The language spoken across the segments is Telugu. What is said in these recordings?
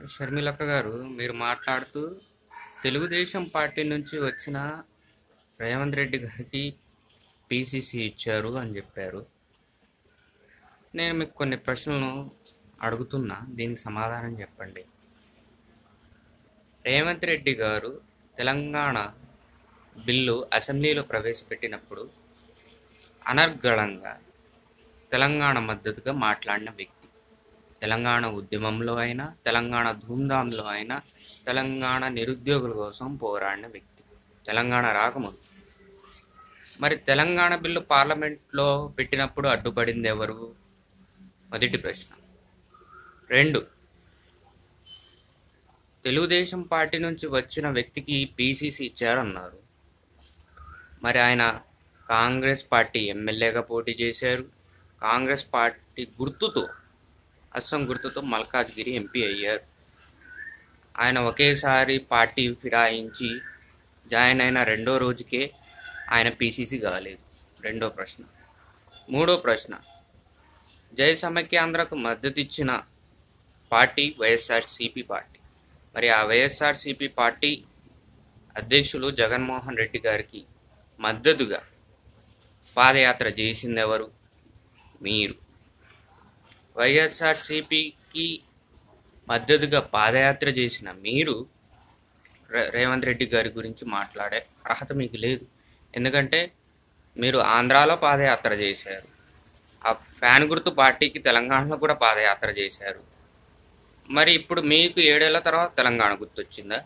షర్మిలక్క గారు మీరు మాట్లాడుతూ తెలుగుదేశం పార్టీ నుంచి వచ్చిన రేవంత్ రెడ్డి గారికి పీసీసీ ఇచ్చారు అని చెప్పారు నేను మీకు కొన్ని ప్రశ్నలను అడుగుతున్నా దీనికి సమాధానం చెప్పండి రేవంత్ రెడ్డి గారు తెలంగాణ బిల్లు అసెంబ్లీలో ప్రవేశపెట్టినప్పుడు అనర్గళంగా తెలంగాణ మద్దతుగా మాట్లాడిన వ్యక్తి తెలంగాణ ఉద్యమంలో అయినా తెలంగాణ ధూమ్ధాంలో అయినా తెలంగాణ నిరుద్యోగుల కోసం పోరాడిన వ్యక్తి తెలంగాణ రాకముందు మరి తెలంగాణ బిల్లు పార్లమెంట్లో పెట్టినప్పుడు అడ్డుపడింది ఎవరు మొదటి ప్రశ్న రెండు తెలుగుదేశం పార్టీ నుంచి వచ్చిన వ్యక్తికి పీసీసీ ఇచ్చారన్నారు మరి ఆయన కాంగ్రెస్ పార్టీ ఎమ్మెల్యేగా పోటీ చేశారు కాంగ్రెస్ పార్టీ గుర్తుతో అస్సం గుర్తుతో మల్కాజ్గిరి ఎంపీ అయ్యారు ఆయన ఒకేసారి పార్టీ ఫిరాయించి జాయిన్ అయిన రెండో రోజుకే ఆయన పీసీసీ కాలేదు రెండో ప్రశ్న మూడో ప్రశ్న జయ సమైక్యాంధ్రకు మద్దతు ఇచ్చిన పార్టీ వైఎస్ఆర్సిపి పార్టీ మరి ఆ వైఎస్ఆర్సిపి పార్టీ అధ్యక్షులు జగన్మోహన్ రెడ్డి గారికి మద్దతుగా పాదయాత్ర చేసింది ఎవరు మీరు వైఎస్ఆర్సిపికి మద్దతుగా పాదయాత్ర చేసిన మీరు రే- రేవంత్ రెడ్డి గారి గురించి మాట్లాడే అర్హత మీకు లేదు ఎందుకంటే మీరు ఆంధ్రాలో పాదయాత్ర చేశారు ఆ ఫ్యాన్ గుర్తు పార్టీకి తెలంగాణలో కూడా పాదయాత్ర చేశారు మరి ఇప్పుడు మీకు ఏడేళ్ల తర్వాత తెలంగాణ గుర్తొచ్చిందా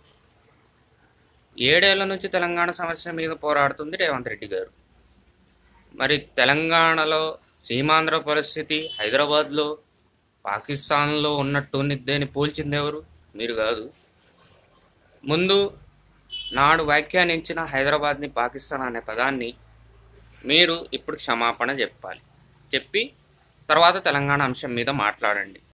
ఏడేళ్ల నుంచి తెలంగాణ సమస్య మీద పోరాడుతుంది రేవంత్ రెడ్డి గారు మరి తెలంగాణలో సీమాంధ్ర పరిస్థితి హైదరాబాద్లో పాకిస్తాన్లో ఉన్నట్టు నిద్దని పోల్చింది ఎవరు మీరు కాదు ముందు నాడు వ్యాఖ్యానించిన హైదరాబాద్ని పాకిస్తాన్ అనే పదాన్ని మీరు ఇప్పుడు క్షమాపణ చెప్పాలి చెప్పి తర్వాత తెలంగాణ అంశం మీద మాట్లాడండి